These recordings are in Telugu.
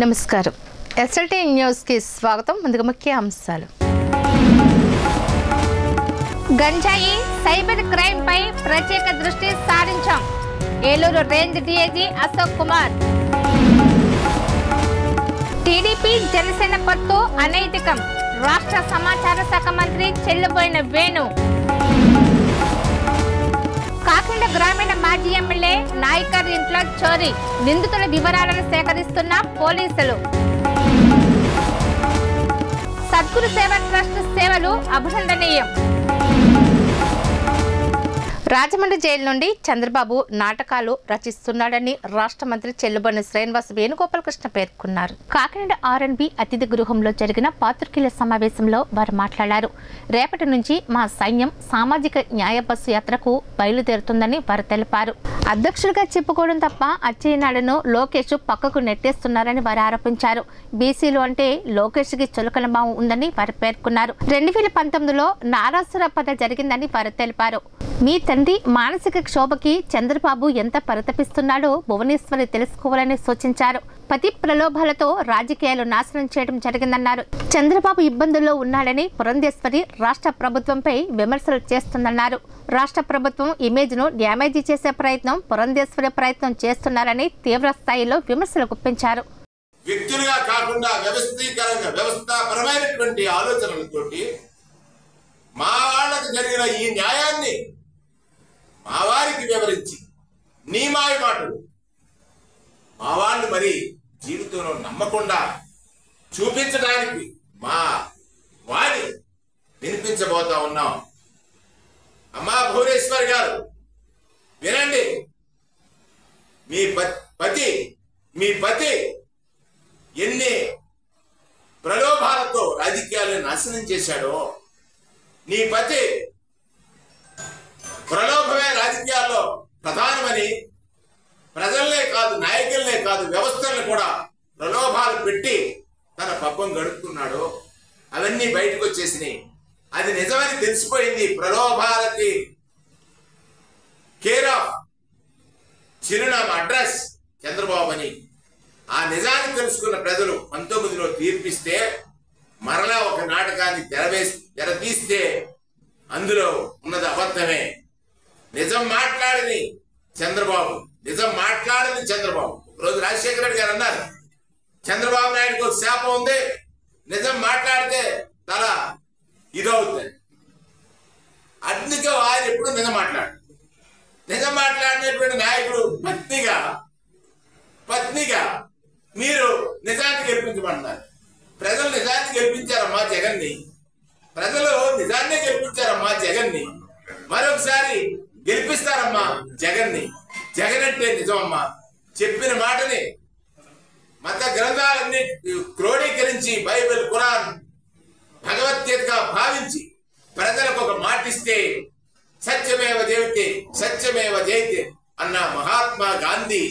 నమస్కారం ఎస్ఎల్టీ న్యూస్కి స్వాగతం ముందుగా ముఖ్య అంశాలు గంజాయి సైబర్ క్రైమ్ పై ప్రత్యేక దృష్టి సారించాం Eluru range DIG Ashok Kumar TDP Janasena పొత్తు అనైతికం రాష్ట్ర సమాచార శాఖ మంత్రి చెల్లుబోయిన వేణు కాకినాడ గ్రామీణ మాజీ ఎమ్మెల్యే నాయకర్ ఇంట్లో చోరీ నిందితుల వివరాలను సేకరిస్తున్న పోలీసులు సద్గురు సేవ ట్రస్ట్ సేవలు అభినందనీయం రాజమండ్రి జైలు నుండి చంద్రబాబు నాటకాలు రచిస్తున్నాడని రాష్ట్ర మంత్రి చెల్లుబొని శ్రీనివాస్ వేణుగోపాలకృష్ణ పేర్కొన్నారు కాకినాడ ఆర్ఎన్బి అతిథి గృహంలో జరిగిన పాత్రికేయుల సమావేశంలో వారు మాట్లాడారు రేపటి నుంచి మా సైన్యం సామాజిక న్యాయ బస్సు యాత్రకు బయలుదేరుతుందని వారు తెలిపారు అధ్యక్షుడిగా చెప్పుకోవడం తప్ప అచ్చెన్నాయుడును లోకేష్ పక్కకు నెట్టేస్తున్నారని వారు ఆరోపించారు బీసీలు అంటే లోకేష్ కి చులకన భావం ఉందని వారు పేర్కొన్నారు రెండు వేల పంతొమ్మిదిలో నారాసుర పద జరిగిందని వారు తెలిపారు మీ తండ్రి మానసిక క్షోభకి చంద్రబాబు ఎంత పరితపిస్తున్నాడో భువనేశ్వరి తెలుసుకోవాలని సూచించారు పతి ప్రలోభాలతో రాజకీయాలు నాశనం చేయడం జరిగిందన్నారు చంద్రబాబు ఇబ్బందుల్లో ఉన్నాడని పురంధేశ్వరి రాష్ట్ర ప్రభుత్వంపై విమర్శలు చేస్తుందన్నారు రాష్ట్ర ప్రభుత్వం ఇమేజ్ ను డ్యామేజీ చేసే ప్రయత్నం పురంధేశ్వరి ప్రయత్నం చేస్తున్నారని తీవ్ర స్థాయిలో విమర్శలు గుప్పించారు వ్యక్తులుగా కాకుండా వ్యవస్థీకరంగా వ్యవస్థాపరమైనటువంటి ఆలోచనలతోటి మా వాళ్ళకు జరిగిన ఈ న్యాయాన్ని మా వారికి వివరించి నీ మాయ మాటలు మా వాళ్ళు మరి జీవితంలో నమ్మకుండా చూపించడానికి మా వాణి వినిపించబోతా ఉన్నాం అమ్మా భువనేశ్వర్ గారు వినండి మీ ప- పతి మీ పతి ఎన్ని ప్రలోభాలతో రాజకీయాలను నాశనం చేశాడో నీ పతి ప్రలోభమే రాజకీయాల్లో ప్రధానమని ప్రజల్నే కాదు నాయకులనే కాదు వ్యవస్థలను కూడా ప్రలోభాలు పెట్టి తన పబ్బం గడుపుతున్నాడు అవన్నీ బయటకు వచ్చేసినాయి అది నిజమని తెలిసిపోయింది ప్రలోభాలకి కేర్ ఆఫ్ చిరునామా అడ్రస్ చంద్రబాబు అని ఆ నిజాన్ని తెలుసుకున్న ప్రజలు పంతొమ్మిదిలో తీర్పిస్తే మరలా ఒక నాటకాన్ని తెరవేసి తెరతీస్తే అందులో ఉన్నది అబద్ధమే నిజం మాట్లాడని చంద్రబాబు నిజం మాట్లాడని చంద్రబాబు రోజు రాజశేఖర రెడ్డి గారు అన్నారు చంద్రబాబు నాయుడుకి ఒక శాపం ఉంది నిజం మాట్లాడితే తల ఇదవుతుంది అందుకే ఆయన ఎప్పుడు నిజం మాట్లాడు నిజం మాట్లాడినటువంటి నాయకుడు పత్నిగా పత్నిగా మీరు నిజాన్ని గెలిపించమంటున్నారు ప్రజలు నిజాన్ని గెలిపించారమ్మా జగన్ని ప్రజలు నిజాన్నే గెలిపించారమ్మా జగన్ని మరొకసారి గెలిపిస్తారమ్మా జగన్ని జగన్ అంటే నిజమమ్మా చెప్పిన మాటని మత గ్రంథాలన్నీ క్రోడీకరించి బైబిల్ ఖురాన్ భగవద్గీతగా భావించి ప్రజలకు ఒక మాటిస్తే సత్యమేవ జయతే సత్యమేవ జయతే అన్న మహాత్మా గాంధీ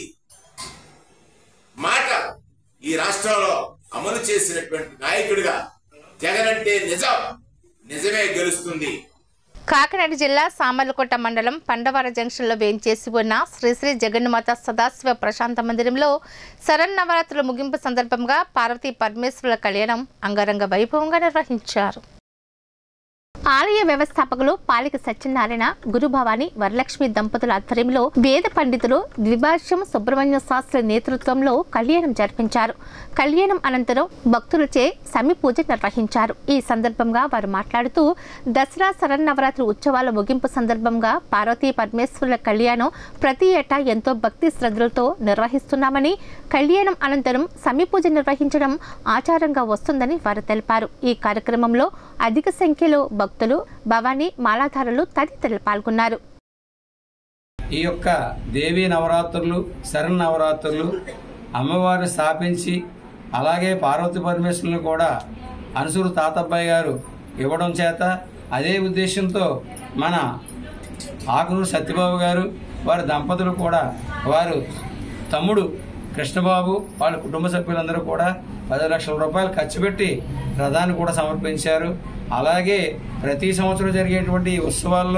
మాట ఈ రాష్ట్రంలో అమలు చేసినటువంటి నాయకుడిగా జగన్ అంటే నిజం నిజమే గెలుస్తుంది కాకినాడ జిల్లా సామర్లకోట మండలం పండవార జంక్షన్లో వేయించేసి ఉన్న శ్రీశ్రీ జగన్మాత సదాశివ ప్రశాంత మందిరంలో శరన్నవరాత్రుల ముగింపు సందర్భంగా పార్వతీ పరమేశ్వరుల కళ్యాణం అంగరంగ వైభవంగా నిర్వహించారు ఆలయ వ్యవస్థాపకులు పాలిక సత్యనారాయణ గురుభవాని వరలక్ష్మి దంపతుల ఆధ్వర్యంలో వేద పండితులు ద్విభాష్యం సుబ్రహ్మణ్య శాస్త్రి నేతృత్వంలో కళ్యాణం జరిపించారు కళ్యాణం అనంతరం భక్తులచే సమి పూజ నిర్వహించారు ఈ సందర్భంగా వారు మాట్లాడుతూ దసరా శరన్నవరాత్రి ఉత్సవాల ముగింపు సందర్భంగా పార్వతీ పరమేశ్వరుల కళ్యాణం ప్రతి ఏటా ఎంతో భక్తి శ్రద్ధలతో నిర్వహిస్తున్నామని కళ్యాణం అనంతరం సమి పూజ నిర్వహించడం ఆచారంగా వస్తుందని వారు తెలిపారు ఈ కార్యక్రమంలో అధిక సంఖ్యలో భక్తులు భవానీ మాలాధారులు తదితరులు పాల్గొన్నారు ఈ యొక్క దేవీ నవరాత్రులు శరణ్ నవరాత్రులు అమ్మవారిని స్థాపించి అలాగే పార్వతి పరమేశ్వరులను కూడా అనుసూరు తాతబ్బాయి గారు ఇవ్వడం చేత అదే ఉద్దేశంతో మన ఆకునూరు సత్యబాబు గారు వారి దంపతులు కూడా వారు తమ్ముడు కృష్ణబాబు వాళ్ళ కుటుంబ సభ్యులందరూ కూడా పది లక్షల రూపాయలు ఖర్చు పెట్టి రథాన్ని కూడా సమర్పించారు అలాగే ప్రతి సంవత్సరం జరిగేటువంటి ఈ ఉత్సవాల్లో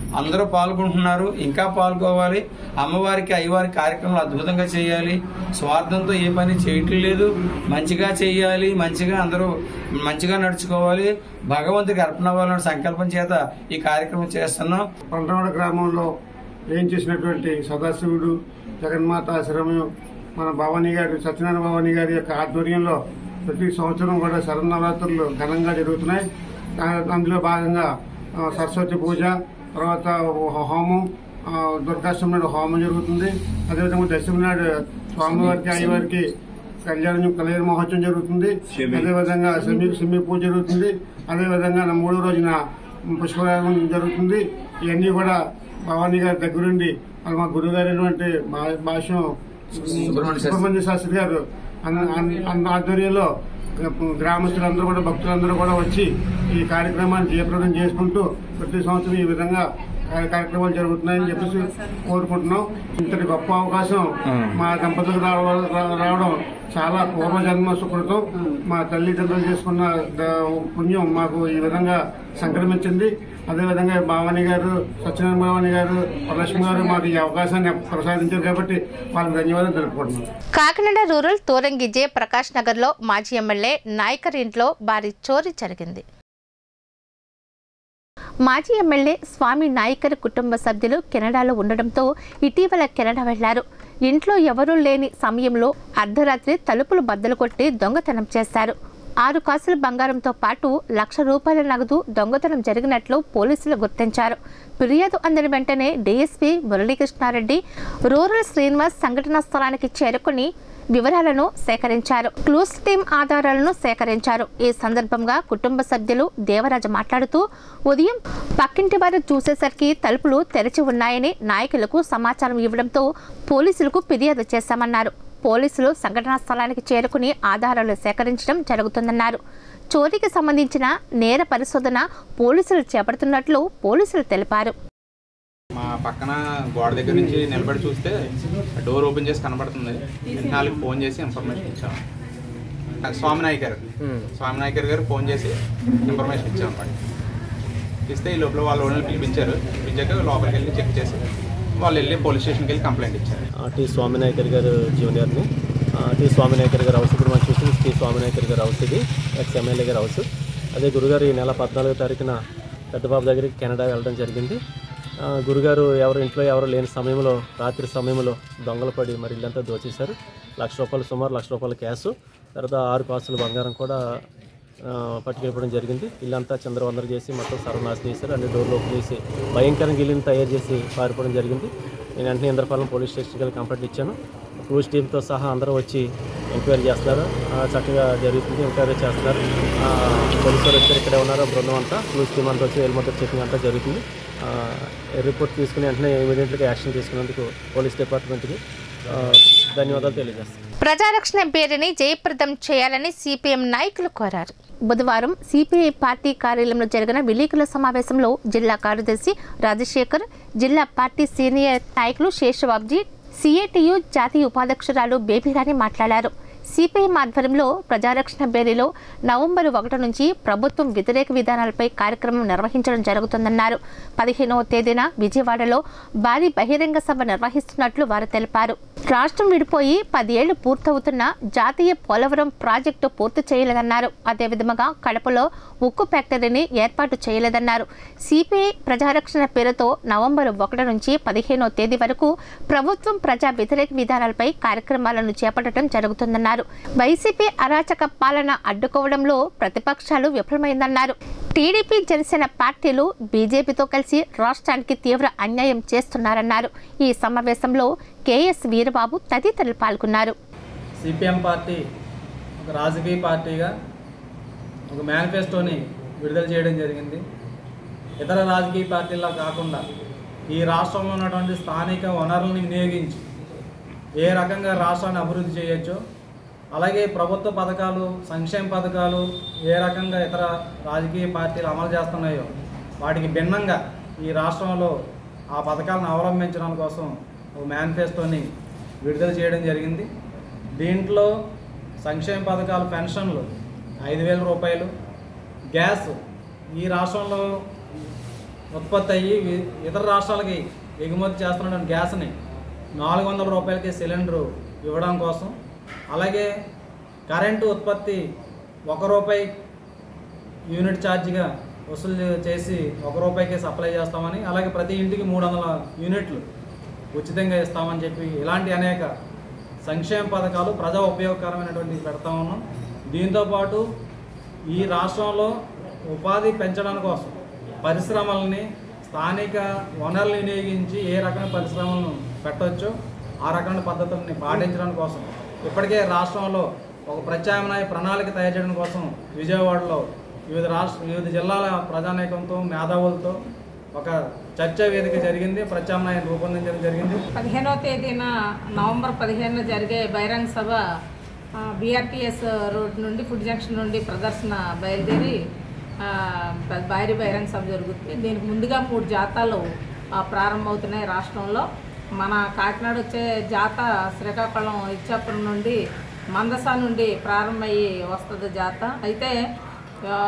అందరూ పాల్గొంటున్నారు ఇంకా పాల్గొవాలి అమ్మవారికి అయ్యవారి కార్యక్రమాలు అద్భుతంగా చేయాలి స్వార్థంతో ఏ పని చేయటం లేదు మంచిగా చేయాలి మంచిగా అందరూ మంచిగా నడుచుకోవాలి భగవంతుడికి అర్పణ అవ్వాలనే సంకల్పం చేత ఈ కార్యక్రమం చేస్తున్నాం పండ్రవాడ గ్రామంలో ఏం చేసినటువంటి సదాశివుడు జగన్మాత ఆశ్రమం మన భవానీ గారి సత్యనారాయణ భవానీ గారి యొక్క ఆధ్వర్యంలో ప్రతి సంవత్సరం కూడా శరన్నవరాత్రులు ఘనంగా జరుగుతున్నాయి దా- అందులో భాగంగా ఆ, సరస్వతి పూజ తర్వాత హో- హోమం ఆ, దుర్గాష్టమి నాడు హోమం జరుగుతుంది అదేవిధంగా దశమి నాడు స్వామివారికి అయ్యవారికి కళ్యాణం కళ్యాణ మహోత్సవం జరుగుతుంది అదేవిధంగా సెమి సెమి పూజ జరుగుతుంది అదేవిధంగా నా మూడో రోజున పుష్పయాగం జరుగుతుంది ఇవన్నీ కూడా భవానీ గారి దగ్గరుండి వాళ్ళు మా గురువు గారైనటువంటి భాష్యం సుబ్రహ్మణ్య శాస్త్రి గారు అన్న- అన్న అన్న ఆధ్వర్యంలో గ్రామస్తులందరూ కూడా భక్తులందరూ కూడా వచ్చి ఈ కార్యక్రమాన్ని జయప్రదం చేసుకుంటూ ప్రతి సంవత్సరం ఈ విధంగా కార్య- కార్యక్రమాలు జరుగుతున్నాయని చెప్పేసి కోరుకుంటున్నాం ఇంతటి గొప్ప అవకాశం మా దంపతులకు రావడం రా- రావడం చాలా పూర్వజన్మ సుకృతం మా తల్లిదండ్రులు చేసుకున్న ద- పుణ్యం మాకు ఈ విధంగా సంక్రమించింది అదేవిధంగా భావాని గారు సత్యనారాయణ భావాని గారు వరలక్ష్మి గారు మాకు ఈ అవకాశాన్ని ప్రసాదించారు కాబట్టి వాళ్ళకి ధన్యవాదాలు తెలుపుకుంటున్నాం కాకినాడ రూరల్ తోరంగి జే ప్రకాష్ నగర్ లో మాజీ ఎమ్మెల్యే నాయకర్ ఇంట్లో భారీ చోరీ జరిగింది మాజీ ఎమ్మెల్యే స్వామి నాయకర్ కుటుంబ సభ్యులు కెనడాలో ఉండడంతో ఇటీవల కెనడా వెళ్లారు ఇంట్లో ఎవరూ లేని సమయంలో అర్ధరాత్రి తలుపులు బద్దలు కొట్టి దొంగతనం చేశారు ఆరు కాసుల బంగారంతో పాటు లక్ష రూపాయల నగదు దొంగతనం జరిగినట్లు పోలీసులు గుర్తించారు ఫిర్యాదు అందిన వెంటనే డీఎస్పీ మురళీకృష్ణారెడ్డి రూరల్ శ్రీనివాస్ సంఘటనా స్థలానికి చేరుకుని వివరాలను సేకరించారు క్లూస్ టీం ఆధారాలను సేకరించారు ఈ సందర్భంగా కుటుంబ సభ్యులు దేవరాజు మాట్లాడుతూ ఉదయం పక్కింటి వారు చూసేసరికి తలుపులు తెరిచి ఉన్నాయని నాయకులకు సమాచారం ఇవ్వడంతో పోలీసులకు ఫిర్యాదు చేశామన్నారు పోలీసులు సంఘటనా స్థలానికి చేరుకుని ఆధారాలు సేకరించడం జరుగుతుందన్నారు చోరీకి సంబంధించిన నేర పరిశోధన పోలీసులు చేపడుతున్నట్లు పోలీసులు తెలిపారు మా పక్కన గోడ దగ్గర నుంచి నిలబడి చూస్తే డోర్ ఓపెన్ చేసి కనబడుతుంది వాళ్ళకి ఫోన్ చేసి ఇన్ఫర్మేషన్ ఇచ్చాము ఆ స్వామి నాయకర్ స్వామి నాయకర్ గారు ఫోన్ చేసి ఇన్ఫర్మేషన్ ఇచ్చాము అన్నమాట ఇస్తే ఈ లోపల వాళ్ళు ఓనర్ని పిలిపించారు పిలిచాక లోపలికి వెళ్ళి చెక్ చేసి వాళ్ళు వెళ్ళి పోలీస్ స్టేషన్కి వెళ్ళి కంప్లైంట్ ఇచ్చారు ఆ, టి స్వామినాయకర్ గారు జూనియర్ని ఆ, టి స్వామినాయకర్ గారు హౌస్ ఇప్పుడు మనం చూసింది టి స్వామినాయకర్ గారు హౌస్ ఇది ఎక్స్ ఎమ్మెల్యే గారు హౌస్ అదే గురుగారు ఈ నెల పద్నాలుగో తారీఖున పెద్దబాబు దగ్గరికి కెనడా వెళ్ళడం జరిగింది ఆ, గురుగారు ఎవరు ఇంట్లో ఎవరు లేని సమయంలో రాత్రి సమయంలో దొంగలు పడి మరి ఇల్లంతా దోచేశారు లక్ష రూపాయలు సుమారు లక్ష రూపాయల క్యాష్ తర్వాత ఆరు కాసులు బంగారం కూడా ఆ, పట్టుకెళ్ళిపోవడం జరిగింది ఇల్లంతా చంద్రవందర చేసి మొత్తం సర్వనాశనం చేశారు అన్ని డోర్లు ఓపెన్ చేసి భయంకరంగా ఇల్లుని తయారు చేసి పారిపోవడం జరిగింది నేను వెంటనే ఇంద్రపాలెం పోలీస్ స్టేషన్కి వెళ్ళి కంప్లైంట్ ఇచ్చాను క్రూజ్ టీంతో సహా అందరూ వచ్చి ఎంక్వైరీ చేస్తున్నారు ఆ, చక్కగా జరుగుతుంది ఎంక్వైరీ చేస్తున్నారు ఆ, పోలీసు వారు వచ్చారు ఇక్కడే ఉన్నారు ఆ బృందం అంతా క్రూజ్ టీం అంతా వచ్చి ఎలిమోటర్ చెకింగ్ అంతా జరుగుతుంది ఆ, రిపోర్ట్ తీసుకుని వెంటనే ఇమీడియట్గా యాక్షన్ తీసుకున్నందుకు పోలీస్ డిపార్ట్మెంట్కి ఆ, ధన్యవాదాలు తెలియజేస్తాను ప్రజారక్షణ పేరుని జయప్రదం చేయాలని సిపిఎం నాయకులు కోరారు బుధవారం సిపిఐ పార్టీ కార్యాలయంలో జరిగిన విలేకరుల సమావేశంలో జిల్లా కార్యదర్శి రాజశేఖర్ జిల్లా పార్టీ సీనియర్ నాయకులు శేషబాబ్జీ సిఐటియు జాతీయ ఉపాధ్యక్షురాలు బేబీరాణి మాట్లాడారు సిపిఐ ఆధ్వర్యంలో ప్రజారక్షణ బేరీలో నవంబర్ ఒకటి నుంచి ప్రభుత్వం వ్యతిరేక విధానాలపై కార్యక్రమం నిర్వహించడం జరుగుతుందన్నారు పదిహేనవ తేదీన విజయవాడలో భారీ బహిరంగ సభ నిర్వహిస్తున్నట్లు వారు తెలిపారు రాష్ట్రం విడిపోయి పదేళ్లు పూర్తవుతున్న జాతీయ పోలవరం ప్రాజెక్టు పూర్తి చేయలేదన్నారు అదేవిధంగా కడపలో ఉక్కు ఫ్యాక్టరీని ఏర్పాటు చేయలేదన్నారు సిపిఐ ప్రజారక్షణ పేరుతో నవంబర్ ఒకటి నుంచి పదిహేనో తేదీ వరకు ప్రభుత్వం ప్రజా వ్యతిరేక విధానాలపై కార్యక్రమాలను చేపట్టడం జరుగుతుందన్నారు వైసీపీ అరాచక పాలన అడ్డుకోవడంలో ప్రతిపక్షాలు విఫలమైందన్నారు టీడీపీ జనసేన పార్టీలు బీజేపీతో కలిసి రాష్ట్రానికి తీవ్ర అన్యాయం చేస్తున్నారన్నారు ఈ సమావేశంలో కేఎస్ వీరబాబు తదితరులు పాల్గొన్నారు సిపిఎం పార్టీ ఒక రాజకీయ పార్టీగా ఒక మేనిఫెస్టోని విడుదల చేయడం జరిగింది ఇతర రాజకీయ పార్టీలా కాకుండా ఈ రాష్ట్రంలో ఉన్నటువంటి స్థానిక వనరులను వినియోగించి ఏ రకంగా రాష్ట్రాన్ని అభివృద్ధి చేయొచ్చో అలాగే ప్రభుత్వ పథకాలు సంక్షేమ పథకాలు ఏ రకంగా ఇతర రాజకీయ పార్టీలు అమలు చేస్తున్నాయో వాటికి భిన్నంగా ఈ రాష్ట్రంలో ఆ పథకాలను అవలంబించడం కోసం ఒక మేనిఫెస్టోని విడుదల చేయడం జరిగింది దీంట్లో సంక్షేమ పథకాలు పెన్షన్లు ఐదు వేల రూపాయలు గ్యాస్ ఈ రాష్ట్రంలో ఉత్పత్తి అయ్యి వి- ఇతర రాష్ట్రాలకి ఎగుమతి చేస్తున్న గ్యాస్ని నాలుగు వందల రూపాయలకి సిలిండరు ఇవ్వడం కోసం అలాగే కరెంటు ఉత్పత్తి ఒక రూపాయి యూనిట్ ఛార్జ్గా వసూలు చేసి ఒక రూపాయికి సప్లై చేస్తామని అలాగే ప్రతి ఇంటికి మూడు వందల యూనిట్లు ఉచితంగా ఇస్తామని చెప్పి ఇలాంటి అనేక సంక్షేమ పథకాలు ప్రజా ఉపయోగకరమైనటువంటి పెడతా ఉన్నాం దీంతోపాటు ఈ రాష్ట్రంలో ఉపాధి పెంచడం కోసం పరిశ్రమల్ని స్థానిక వనరులు వినియోగించి ఏ రకమైన పరిశ్రమలను పెట్టవచ్చో ఆ రకమైన పద్ధతుల్ని పాటించడం కోసం ఇప్పటికే రాష్ట్రంలో ఒక ప్రత్యామ్నాయ ప్రణాళిక తయారు చేయడం కోసం విజయవాడలో వివిధ రాష్ట్ర వివిధ జిల్లాల ప్రజానీకంతో మేధావులతో ఒక చర్చా వేదిక జరిగింది ప్రత్యామ్నాయం రూపొందించడం జరిగింది పదిహేనవ తేదీన నవంబర్ పదిహేనున జరిగే బహిరంగ సభ బీఆర్టీఎస్ రోడ్ నుండి ఫుడ్ జంక్షన్ నుండి ప్రదర్శన బయలుదేరి ఆ, బ- భారీ బహిరంగ సభ జరుగుతుంది దీనికి ముందుగా మూడు జాతాలు ఆ, ప్రారంభమవుతున్నాయి రాష్ట్రంలో మన కాకినాడ వచ్చే జాత శ్రీకాకుళం ఇచ్చాపురం నుండి మందస నుండి ప్రారంభమయ్యి వస్తుంది జాత అయితే ఆ,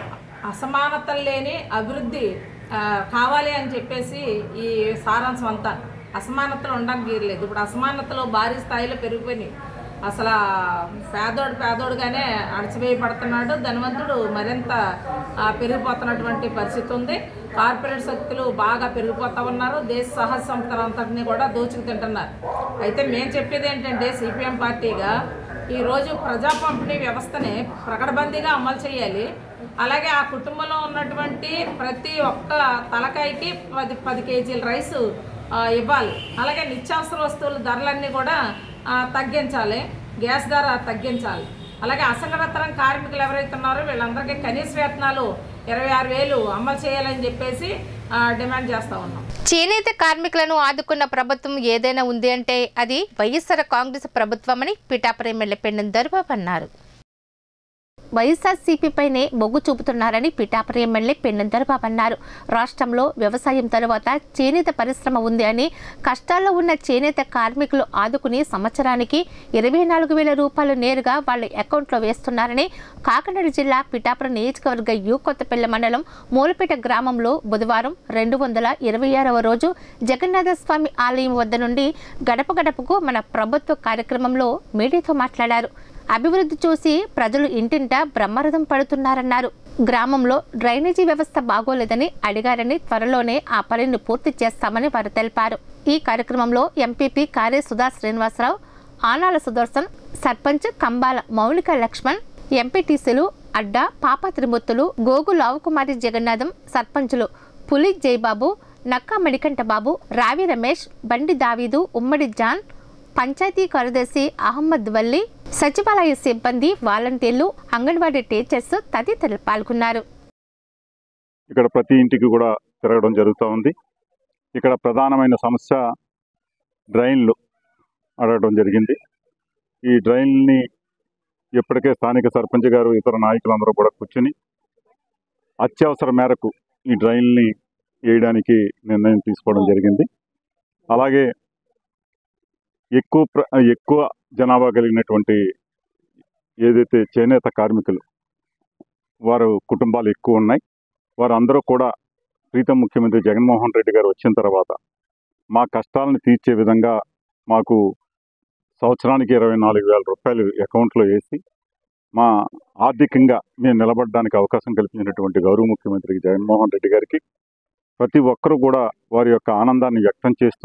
అసమానతలు లేని అభివృద్ధి ఆ, కావాలి అని చెప్పేసి ఈ సారాంశం అంతా అసమానతలు ఉండడానికి వీరలేదు ఇప్పుడు అసమానతలు భారీ స్థాయిలో పెరిగిపోయినాయి అసలు ఆ పేదోడు పేదోడుగానే అణచివేయబడుతున్నాడు ధనవంతుడు మరింత ఆ, పెరిగిపోతున్నటువంటి పరిస్థితి ఉంది కార్పొరేట్ శక్తులు బాగా పెరిగిపోతా ఉన్నారు దేశ సహజ సంపదలంతటినీ కూడా దోచుకు తింటున్నారు అయితే మేము చెప్పేది ఏంటంటే సిపిఎం పార్టీగా ఈరోజు ప్రజా పంపిణీ వ్యవస్థని ప్రకటబందీగా అమలు చేయాలి అలాగే ఆ కుటుంబంలో ఉన్నటువంటి ప్రతి ఒక్క తలకాయకి పది పది కేజీల రైసు ఆ, ఇవ్వాలి అలాగే నిత్యావసర వస్తువుల ధరలన్నీ కూడా ఆ, తగ్గించాలి గ్యాస్ ధర తగ్గించాలి అలాగే అసంఘటిత రంగ కార్మికులు ఎవరైతే ఉన్నారో వీళ్ళందరికీ కనీస వేతనాలు ఇరవై ఆరు వేలు అమలు చేయాలని చెప్పేసి ఆ, డిమాండ్ చేస్తూ ఉన్నాం చేనేత కార్మికులను ఆదుకున్న ప్రభుత్వం ఏదైనా ఉంది అంటే అది వైఎస్ఆర్ కాంగ్రెస్ ప్రభుత్వమని పిఠాపురం ఎమ్మెల్యే పెండెం దర్బాబు అన్నారు వైఎస్ఆర్సీపీపైనే మొగ్గు చూపుతున్నారని పిఠాపురం ఎమ్మెల్యే పెండెం దర్బాబు అన్నారు రాష్ట్రంలో వ్యవసాయం తరువాత చేనేత పరిశ్రమ ఉంది అని కష్టాల్లో ఉన్న చేనేత కార్మికులు ఆదుకుని సంవత్సరానికి ఇరవై నాలుగు వేల రూపాయలు నేరుగా వాళ్ళ అకౌంట్లో వేస్తున్నారని కాకినాడ జిల్లా పిఠాపురం నియోజకవర్గ యూ కొత్తపల్లి మండలం మూలపేట గ్రామంలో బుధవారం రెండు వందల ఇరవై ఆరవ రోజు జగన్నాథ స్వామి ఆలయం వద్ద నుండి గడప గడపకు మన ప్రభుత్వ కార్యక్రమంలో మీడియాతో మాట్లాడారు అభివృద్ధి చూసి ప్రజలు ఇంటింటా బ్రహ్మరథం పడుతున్నారన్నారు గ్రామంలో డ్రైనేజీ వ్యవస్థ బాగోలేదని అడిగారని త్వరలోనే ఆ పనిని పూర్తి చేస్తామని వారు తెలిపారు ఈ కార్యక్రమంలో ఎంపీపీ కార్య సుధా శ్రీనివాసరావు ఆనాల సుదర్శన్ సర్పంచ్ కంబాల మౌలిక లక్ష్మణ్ ఎంపీటీసీలు అడ్డా పాప త్రిమూర్తులు గోగు లావుకుమారి జగన్నాథం సర్పంచులు పులి జయబాబు నక్కా మణికంఠ బాబు రావి రమేష్ బండి దావీదు ఉమ్మడి జాన్ పంచాయతీ కార్యదర్శి అహ్మద్ వల్లి సచివాలయ సిబ్బంది వాలంటీర్లు అంగన్వాడీ టీచర్స్ తదితరులు పాల్గొన్నారు ఇక్కడ ప్రతి ఇంటికి కూడా తిరగడం జరుగుతూ ఉంది ఇక్కడ ప్రధానమైన సమస్య డ్రైన్లు అడగడం జరిగింది ఈ డ్రైన్ని ఇప్పటికే స్థానిక సర్పంచ్ గారు ఇతర నాయకులందరూ కూడా కూర్చుని అత్యవసర మేరకు ఈ డ్రైన్ని వేయడానికి నిర్ణయం తీసుకోవడం జరిగింది అలాగే ఎక్కువ ప్ర ఎక్కువ జనాభా కలిగినటువంటి ఏదైతే చేనేత కార్మికులు వారు కుటుంబాలు ఎక్కువ ఉన్నాయి వారందరూ కూడా ప్రీతం ముఖ్యమంత్రి జగన్మోహన్ రెడ్డి గారు వచ్చిన తర్వాత మా కష్టాలను తీర్చే విధంగా మాకు సంవత్సరానికి ఇరవై నాలుగు వేల రూపాయలు అకౌంట్లో వేసి మా ఆర్థికంగా మేము నిలబడడానికి అవకాశం కల్పించినటువంటి గౌరవ ముఖ్యమంత్రి జగన్మోహన్ రెడ్డి గారికి ప్రతి ఒక్కరూ కూడా వారి యొక్క ఆనందాన్ని వ్యక్తం చేస్తూ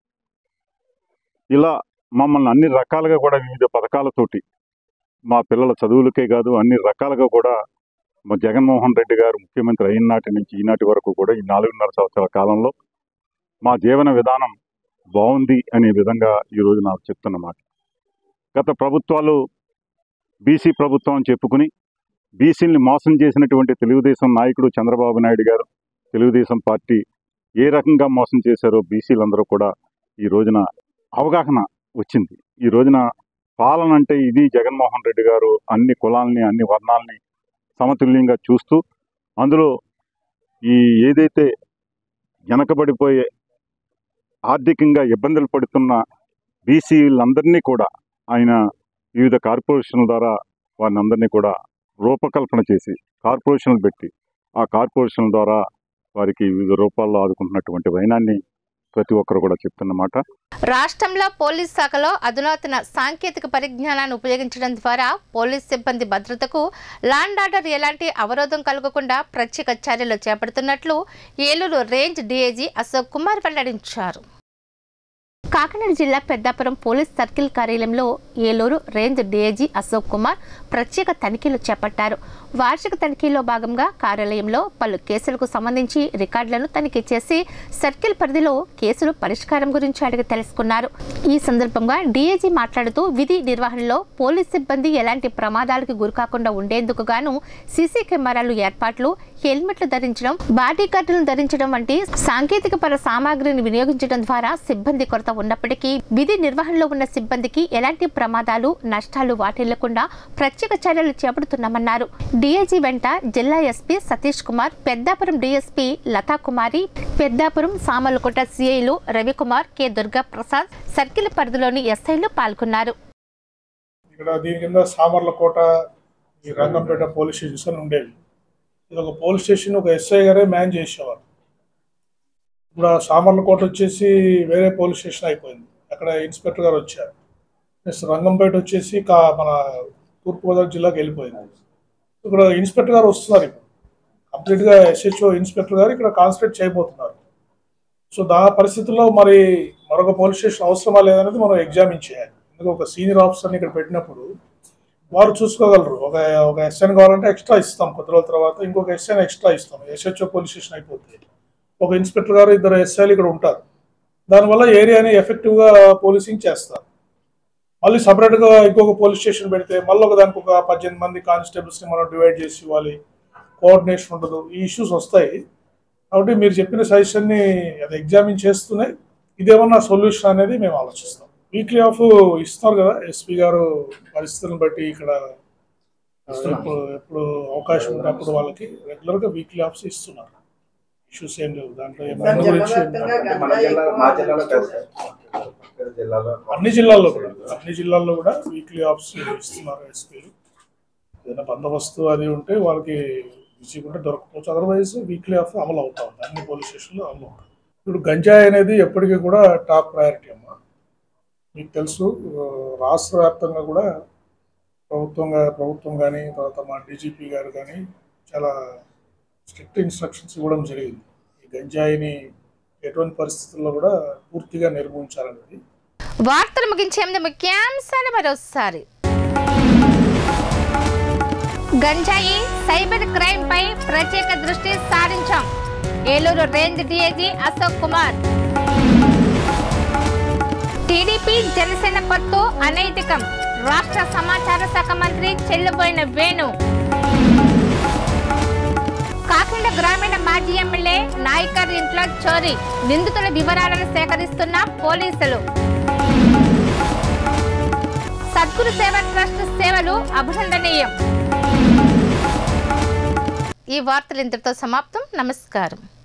ఇలా మమ్మల్ని అన్ని రకాలుగా కూడా వివిధ పథకాలతోటి మా పిల్లల చదువులకే కాదు అన్ని రకాలుగా కూడా మా జగన్మోహన్ రెడ్డి గారు ముఖ్యమంత్రి అయిన నాటి నుంచి ఈనాటి వరకు కూడా ఈ నాలుగున్నర సంవత్సరాల కాలంలో మా జీవన విధానం బాగుంది అనే విధంగా ఈరోజు నాకు చెప్తున్నమాట గత ప్రభుత్వాలు బీసీ ప్రభుత్వం అని చెప్పుకుని బీసీని మోసం చేసినటువంటి తెలుగుదేశం నాయకుడు చంద్రబాబు నాయుడు గారు తెలుగుదేశం పార్టీ ఏ రకంగా మోసం చేశారో బీసీలందరూ కూడా ఈ రోజున అవగాహన వచ్చింది ఈ రోజున పాలన అంటే ఇది జగన్మోహన్ రెడ్డి గారు అన్ని కులాలని అన్ని వర్ణాలని సమతుల్యంగా చూస్తూ అందులో ఈ ఏదైతే వెనకబడిపోయే ఆర్థికంగా ఇబ్బందులు పడుతున్న బీసీలందరినీ కూడా ఆయన వివిధ కార్పొరేషన్ల ద్వారా వారిని అందరినీ కూడా రూపకల్పన చేసి కార్పొరేషన్లు పెట్టి ఆ కార్పొరేషన్ల ద్వారా వారికి వివిధ రూపాల్లో ఆదుకుంటున్నటువంటి వైనాన్ని ప్రతి ఒక్కరు కూడా చెప్తున్నమాట రాష్ట్రంలో పోలీస్ శాఖలో అధునాతన సాంకేతిక పరిజ్ఞానాన్ని ఉపయోగించడం ద్వారా పోలీస్ సిబ్బంది భద్రతకు లాండ్ ఆర్డర్ ఎలాంటి అవరోధం కలగకుండా ప్రత్యేక చర్యలు చేపడుతున్నట్లు ఏలూరు రేంజ్ డీఐజీ అశోక్ కుమార్ వెల్లడించారు కాకినాడ జిల్లా పెద్దాపురం పోలీస్ సర్కిల్ కార్యాలయంలో ఏలూరు రేంజ్ డీఐజీ అశోక్ కుమార్ ప్రత్యేక తనిఖీలు చేపట్టారు వార్షిక తనిఖీలో భాగంగా కార్యాలయంలో పలు కేసులకు సంబంధించి రికార్డులను తనిఖీ చేసి సర్కిల్ పరిధిలో కేసులు పరిష్కారం గురించి అడిగి తెలుసుకున్నారు ఈ సందర్భంగా డీఐజీ మాట్లాడుతూ విధి నిర్వహణలో పోలీస్ సిబ్బంది ఎలాంటి ప్రమాదాలకు గురికాకుండా ఉండేందుకు గాను సీసీ కెమెరాలు ఏర్పాట్లు హెల్మెట్లు ధరించడం బాడీ గార్డులను ధరించడం వంటి సాంకేతిక పర సామాగ్రిని వినియోగించడం ద్వారా సిబ్బంది కొరత ఉన్నప్పటికీ విధి నిర్వహణలో ఉన్న సిబ్బందికి ఎలాంటి ప్రమాదాలు నష్టాలు వాటిల్లకుండా ప్రత్యేక చర్యలు చేపడుతున్నామన్నారు డీఐజీ వెంట జిల్లా ఎస్పీ సతీష్ కుమార్ పెద్దాపురం డీఎస్పీ లతా కుమారి పెద్దాపురం సామలకోట సిఐలు రవికుమార్ కె దుర్గా ప్రసాద్ సర్కిల్ పరిధిలోని ఎస్ఐలు పాల్గొన్నారు ఇక్కడ దీని కింద సామర్లకోట ఈ రంగంపేట పోలీస్ స్టేషన్స్ అని ఉండేవి ఇది ఒక పోలీస్ స్టేషన్ ఒక ఎస్ఐ గారే మ్యాన్ చేసేవారు ఇప్పుడు ఆ సామర్లకోట వచ్చేసి వేరే పోలీస్ స్టేషన్ అయిపోయింది అక్కడ ఇన్స్పెక్టర్ గారు వచ్చారు నెక్స్ట్ రంగంపేట వచ్చేసి కా మన తూర్పుగోదావరి జిల్లాకి వెళ్ళిపోయింది ఇక్కడ ఇన్స్పెక్టర్ గారు వస్తున్నారు ఇప్పుడు కంప్లీట్గా ఎస్హెచ్ఓ ఇన్స్పెక్టర్ గారు ఇక్కడ కాన్సన్ట్రేట్ చేయబోతున్నారు సో దా పరిస్థితుల్లో మరి మరొక పోలీస్ స్టేషన్ అవసరమా లేదనేది మనం ఎగ్జామిన్ చేయాలి ఎందుకంటే ఒక సీనియర్ ఆఫీసర్ని ఇక్కడ పెట్టినప్పుడు వారు చూసుకోగలరు ఒక ఒక ఎస్ఎన్ కావాలంటే ఎక్స్ట్రా ఇస్తాం కొద్ది రోజుల తర్వాత ఇంకొక ఎస్ఎన్ ఎక్స్ట్రా ఇస్తాం ఎస్హెచ్ఓ పోలీస్ స్టేషన్ అయిపోతే ఒక ఇన్స్పెక్టర్ గారు ఇద్దరు ఎస్ఐలు ఇక్కడ ఉంటారు దానివల్ల ఏరియాని ఎఫెక్టివ్గా పోలీసింగ్ చేస్తారు మళ్ళీ సపరేట్గా ఇంకొక పోలీస్ స్టేషన్ పెడితే మళ్ళీ ఒక దానికి ఒక పద్దెనిమిది మంది కానిస్టేబుల్స్ని మనం డివైడ్ చేసి ఇవ్వాలి కోఆర్డినేషన్ ఉండదు ఈ ఇష్యూస్ వస్తాయి కాబట్టి మీరు చెప్పిన సజెషన్ని అది ఎగ్జామిన్ చేస్తూనే ఇదేమన్నా సొల్యూషన్ అనేది మేము ఆలోచిస్తాం వీక్లీ ఆఫ్ ఇస్తున్నారు కదా ఎస్పీ గారు పరిస్థితులను బట్టి ఇక్కడ ఆ, ఎప్పుడు ఎప్పుడు అవకాశం ఉన్నప్పుడు వాళ్ళకి రెగ్యులర్గా వీక్లీ ఆఫ్స్ ఇస్తున్నారు ఇష్యూస్ ఏం లేవు దాంట్లో ఏం దాని గురించి ఏం కాదు. అన్ని జిల్లాల్లో కూడా అన్ని జిల్లాల్లో కూడా వీక్లీ ఆఫ్స్ ఇస్తున్నారు ఎస్పీలు ఏదైనా బందోబస్తు అది ఉంటే వాళ్ళకి బిజీ ఉంటే దొరకపోవచ్చు అదర్వైజ్ వీక్లీ ఆఫ్ అమలు అవుతా ఉంది అన్ని పోలీస్ స్టేషన్లో అమలు అవుతుంది ఇప్పుడు గంజాయి అనేది ఎప్పటికీ కూడా టాప్ ప్రయారిటీ అమ్మా మీకు తెలుసు ఆ, రాష్ట్ర వ్యాప్తంగా కూడా ప్రభుత్వంగా ప్రభుత్వం కానీ తర్వాత మా డీజీపీ గారు కానీ చాలా స్ట్రిక్ట్ ఇన్స్ట్రక్షన్స్ ఇవ్వడం జరిగింది ఈ గంజాయిని ఎటువంటి పరిస్థితుల్లో కూడా పూర్తిగా నిర్మూలించాలనేది వార్తలు ముగించే ముందు ముఖ్యాంశాలు మరోసారి గంజాయి సైబర్ క్రైమ్ పై ప్రత్యేక దృష్టి సారించాం Eluru range DIG Ashok Kumar TDP Janasena పొత్తు అనైతికం రాష్ట్ర సమాచార శాఖ మంత్రి చెల్లుబోయిన వేణు కాకినాడ గ్రామీణ మాజీ ఎమ్మెల్యే నాయకర్ ఇంట్లో చోరీ నిందితుల వివరాలను సేకరిస్తున్న పోలీసులు సద్గురు సేవ ట్రస్ట్ సేవలు అభినందనీయం ఈ వార్తలు ఇంతటితో సమాప్తం నమస్కారం